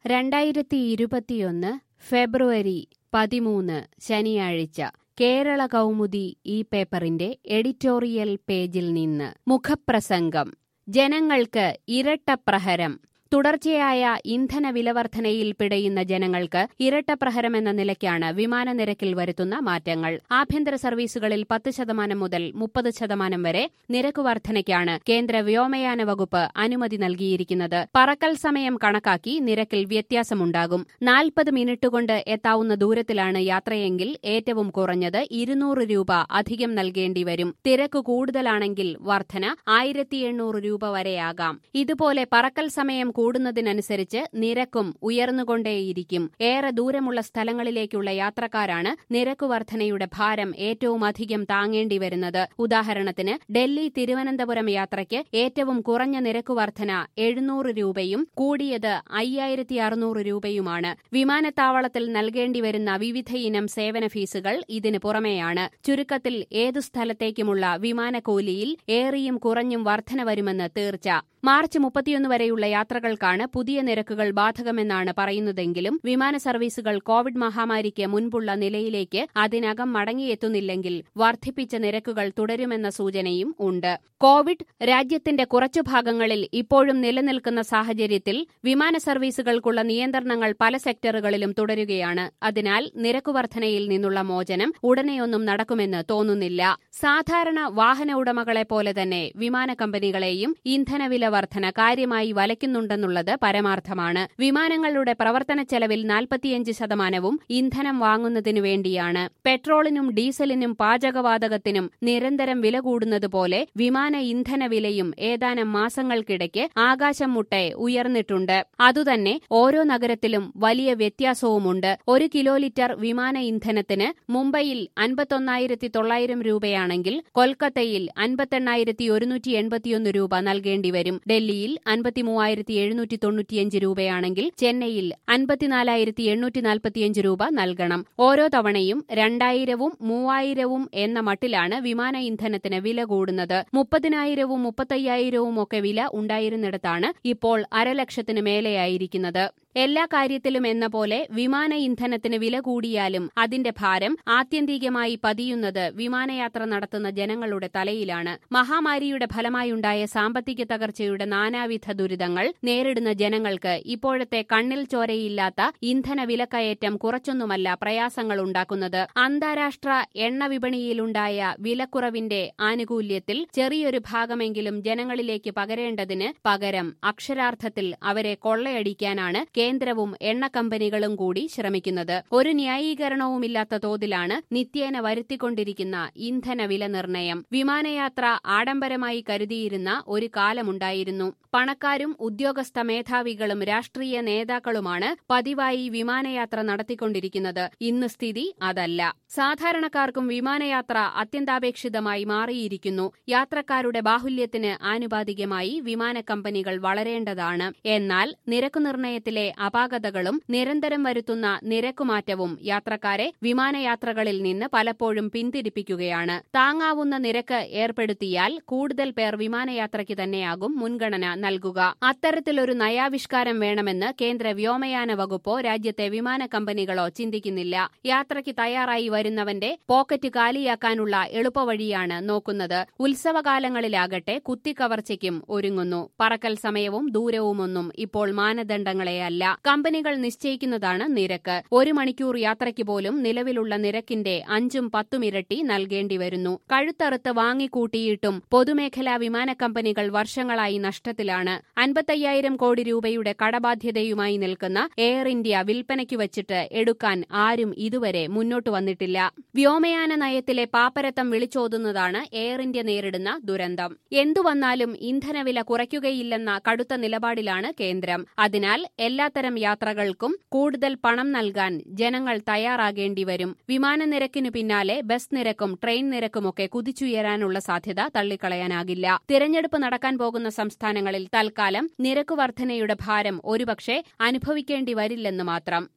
രണ്ടായിരത്തി ഇരുപത്തിയൊന്ന് ഫെബ്രുവരി പതിമൂന്ന് ശനിയാഴ്ച കേരള കൗമുദി ഈ പേപ്പറിന്റെ എഡിറ്റോറിയൽ പേജിൽ നിന്ന് മുഖപ്രസംഗം ജനങ്ങൾക്ക് ഇരട്ടപ്രഹരം തുടർച്ചയായ ഇന്ധന വിലവർധനയിൽ പിടയുന്ന ജനങ്ങൾക്ക് ഇരട്ടപ്രഹരം എന്ന നിലയ്ക്കാണ് വിമാന നിരക്കിൽ വരുത്തുന്ന മാറ്റങ്ങൾ ആഭ്യന്തര സർവീസുകളിൽ പത്ത് ശതമാനം മുതൽ മുപ്പത് ശതമാനം വരെ നിരക്ക് വർധനയ്ക്കാണ് കേന്ദ്ര വ്യോമയാന വകുപ്പ് അനുമതി നൽകിയിരിക്കുന്നത് പറക്കൽ സമയം കണക്കാക്കി നിരക്കിൽ വ്യത്യാസമുണ്ടാകും നാൽപ്പത് മിനിറ്റ് കൊണ്ട് എത്താവുന്ന ദൂരത്തിലാണ് യാത്രയെങ്കിൽ ഏറ്റവും കുറഞ്ഞത് ഇരുന്നൂറ് രൂപ അധികം നൽകേണ്ടി വരും തിരക്ക് കൂടുതലാണെങ്കിൽ വർധന ആയിരത്തി എണ്ണൂറ് രൂപ വരെയാകാം ഇതുപോലെ പറക്കൽ സമയം കൂടുന്നതിനനുസരിച്ച് നിരക്കും ഉയർന്നുകൊണ്ടേയിരിക്കും ഏറെ ദൂരമുള്ള സ്ഥലങ്ങളിലേക്കുള്ള യാത്രക്കാരാണ് നിരക്ക് വർധനയുടെ ഭാരം ഏറ്റവും അധികം താങ്ങേണ്ടി വരുന്നത് ഉദാഹരണത്തിന് ഡൽഹി തിരുവനന്തപുരം യാത്രയ്ക്ക് ഏറ്റവും കുറഞ്ഞ നിരക്ക് വർധന എഴുന്നൂറ് രൂപയും കൂടിയത് അയ്യായിരത്തി അറുന്നൂറ് രൂപയുമാണ് വിമാനത്താവളത്തിൽ നൽകേണ്ടി വരുന്ന വിവിധയിനം സേവന ഫീസുകൾ ഇതിന് പുറമെയാണ് ചുരുക്കത്തിൽ ഏതു സ്ഥലത്തേക്കുമുള്ള വിമാനക്കൂലിയിൽ ഏറിയും കുറഞ്ഞും വർധന വരുമെന്ന് തീർച്ച മാർച്ച് മുപ്പത്തിയൊന്ന് വരെയുള്ള യാത്രകൾക്കാണ് പുതിയ നിരക്കുകൾ ബാധകമെന്നാണ് പറയുന്നതെങ്കിലും വിമാന സർവീസുകൾ കോവിഡ് മഹാമാരിക്ക് മുൻപുള്ള നിലയിലേക്ക് അതിനകം മടങ്ങിയെത്തുന്നില്ലെങ്കിൽ വർദ്ധിപ്പിച്ച നിരക്കുകൾ തുടരുമെന്ന സൂചനയും ഉണ്ട് കോവിഡ് രാജ്യത്തിന്റെ കുറച്ചു ഭാഗങ്ങളിൽ ഇപ്പോഴും നിലനിൽക്കുന്ന സാഹചര്യത്തിൽ വിമാന സർവീസുകൾക്കുള്ള നിയന്ത്രണങ്ങൾ പല സെക്ടറുകളിലും തുടരുകയാണ് അതിനാൽ നിരക്ക് വർധനയിൽ നിന്നുള്ള മോചനം ഉടനെയൊന്നും നടക്കുമെന്ന് തോന്നുന്നില്ല സാധാരണ വാഹന ഉടമകളെ പോലെ തന്നെ വിമാന കമ്പനികളെയും ഇന്ധനവില വർധന കാര്യമായി വലയ്ക്കുന്നുണ്ടെന്നുള്ളത് പരമാർത്ഥമാണ് വിമാനങ്ങളുടെ പ്രവർത്തന ചെലവിൽ നാൽപ്പത്തിയഞ്ച് ശതമാനവും ഇന്ധനം വാങ്ങുന്നതിനു വേണ്ടിയാണ് പെട്രോളിനും ഡീസലിനും പാചകവാതകത്തിനും നിരന്തരം വില കൂടുന്നതുപോലെ വിമാന ഇന്ധന വിലയും ഏതാനും മാസങ്ങൾക്കിടയ്ക്ക് ആകാശം മുട്ടെ ഉയർന്നിട്ടുണ്ട് അതുതന്നെ ഓരോ നഗരത്തിലും വലിയ വ്യത്യാസവുമുണ്ട് ഒരു കിലോ ലിറ്റർ വിമാന ഇന്ധനത്തിന് മുംബൈയിൽ അൻപത്തൊന്നായിരത്തി തൊള്ളായിരം രൂപയാണെങ്കിൽ കൊൽക്കത്തയിൽ അൻപത്തെണ്ണായിരത്തി ഒരുന്നൂറ്റി എൺപത്തിയൊന്ന് രൂപ നൽകേണ്ടി വരും ഡൽഹിയിൽ അൻപത്തിമൂവായിരത്തി എഴുന്നൂറ്റി തൊണ്ണൂറ്റിയഞ്ച് രൂപയാണെങ്കിൽ ചെന്നൈയിൽ അൻപത്തിനാലായിരത്തി എണ്ണൂറ്റി നാൽപ്പത്തിയഞ്ച് രൂപ നൽകണം ഓരോ തവണയും രണ്ടായിരവും മൂവായിരവും എന്ന മട്ടിലാണ് വിമാന ഇന്ധനത്തിന് വില കൂടുന്നത് മുപ്പതിനായിരവും മുപ്പത്തയ്യായിരവും ഒക്കെ വില ഉണ്ടായിരുന്നിടത്താണ് ഇപ്പോൾ അരലക്ഷത്തിന് മേലെയായിരിക്കുന്നത് എല്ലാ കാര്യത്തിലും എന്ന പോലെ വിമാന ഇന്ധനത്തിന് വില കൂടിയാലും അതിന്റെ ഭാരം ആത്യന്തികമായി പതിയുന്നത് വിമാനയാത്ര നടത്തുന്ന ജനങ്ങളുടെ തലയിലാണ് മഹാമാരിയുടെ ഫലമായുണ്ടായ സാമ്പത്തിക തകർച്ചയുടെ നാനാവിധ ദുരിതങ്ങൾ നേരിടുന്ന ജനങ്ങൾക്ക് ഇപ്പോഴത്തെ കണ്ണിൽ ചോരയില്ലാത്ത ഇന്ധന വിലക്കയറ്റം കുറച്ചൊന്നുമല്ല പ്രയാസങ്ങൾ ഉണ്ടാക്കുന്നത് അന്താരാഷ്ട്ര എണ്ണ വിപണിയിലുണ്ടായ വിലക്കുറവിന്റെ ആനുകൂല്യത്തിൽ ചെറിയൊരു ഭാഗമെങ്കിലും ജനങ്ങളിലേക്ക് പകരേണ്ടതിന് പകരം അക്ഷരാർത്ഥത്തിൽ അവരെ കൊള്ളയടിക്കാനാണ് കേന്ദ്രവും എണ്ണ കമ്പനികളും കൂടി ശ്രമിക്കുന്നത് ഒരു ന്യായീകരണവുമില്ലാത്ത തോതിലാണ് നിത്യേന വരുത്തിക്കൊണ്ടിരിക്കുന്ന ഇന്ധന വില നിർണയം വിമാനയാത്ര ആഡംബരമായി കരുതിയിരുന്ന ഒരു കാലമുണ്ടായിരുന്നു പണക്കാരും ഉദ്യോഗസ്ഥ മേധാവികളും രാഷ്ട്രീയ നേതാക്കളുമാണ് പതിവായി വിമാനയാത്ര നടത്തിക്കൊണ്ടിരിക്കുന്നത് ഇന്ന് സ്ഥിതി അതല്ല സാധാരണക്കാർക്കും വിമാനയാത്ര അത്യന്താപേക്ഷിതമായി മാറിയിരിക്കുന്നു യാത്രക്കാരുടെ ബാഹുല്യത്തിന് ആനുപാതികമായി വിമാന കമ്പനികൾ വളരേണ്ടതാണ് എന്നാൽ നിരക്കു നിർണയത്തിലെ അപാകതകളും നിരന്തരം വരുത്തുന്ന നിരക്കുമാറ്റവും യാത്രക്കാരെ വിമാനയാത്രകളിൽ നിന്ന് പലപ്പോഴും പിന്തിരിപ്പിക്കുകയാണ് താങ്ങാവുന്ന നിരക്ക് ഏർപ്പെടുത്തിയാൽ കൂടുതൽ പേർ വിമാനയാത്രയ്ക്ക് തന്നെയാകും മുൻഗണന നൽകുക അത്തരത്തിലൊരു നയാവിഷ്കാരം വേണമെന്ന് കേന്ദ്ര വ്യോമയാന വകുപ്പോ രാജ്യത്തെ വിമാന കമ്പനികളോ ചിന്തിക്കുന്നില്ല യാത്രയ്ക്ക് തയ്യാറായി വരുന്നവന്റെ പോക്കറ്റ് കാലിയാക്കാനുള്ള എളുപ്പവഴിയാണ് നോക്കുന്നത് ഉത്സവകാലങ്ങളിലാകട്ടെ കുത്തിക്കവർച്ചയ്ക്കും ഒരുങ്ങുന്നു പറക്കൽ സമയവും ദൂരവുമൊന്നും ഇപ്പോൾ മാനദണ്ഡങ്ങളെയല്ല കമ്പനികൾ നിശ്ചയിക്കുന്നതാണ് നിരക്ക് ഒരു മണിക്കൂർ യാത്രയ്ക്ക് പോലും നിലവിലുള്ള നിരക്കിന്റെ അഞ്ചും പത്തും ഇരട്ടി നൽകേണ്ടി വരുന്നു കഴുത്തറുത്ത് വാങ്ങിക്കൂട്ടിയിട്ടും പൊതുമേഖലാ വിമാന കമ്പനികൾ വർഷങ്ങളായി നഷ്ടത്തിലാണ് അൻപത്തയ്യായിരം കോടി രൂപയുടെ കടബാധ്യതയുമായി നിൽക്കുന്ന എയർ ഇന്ത്യ വിൽപ്പനയ്ക്ക് വച്ചിട്ട് എടുക്കാൻ ആരും ഇതുവരെ മുന്നോട്ട് വന്നിട്ടില്ല വ്യോമയാന നയത്തിലെ പാപ്പരത്തം വിളിച്ചോതുന്നതാണ് എയർ ഇന്ത്യ നേരിടുന്ന ദുരന്തം എന്തു വന്നാലും ഇന്ധനവില കുറയ്ക്കുകയില്ലെന്ന കടുത്ത നിലപാടിലാണ് കേന്ദ്രം അതിനാൽ എല്ലാത്തരം യാത്രകൾക്കും കൂടുതൽ പണം നൽകാൻ ജനങ്ങൾ തയ്യാറാകേണ്ടി വരും വിമാന നിരക്കിനു പിന്നാലെ ബസ് നിരക്കും ട്രെയിൻ നിരക്കുമൊക്കെ കുതിച്ചുയരാനുള്ള സാധ്യത തള്ളിക്കളയാനാകില്ല തിരഞ്ഞെടുപ്പ് നടക്കാൻ പോകുന്ന സംസ്ഥാനങ്ങളിൽ തൽക്കാലം നിരക്ക് വർധനയുടെ ഭാരം ഒരുപക്ഷെ അനുഭവിക്കേണ്ടി വരില്ലെന്ന് മാത്രം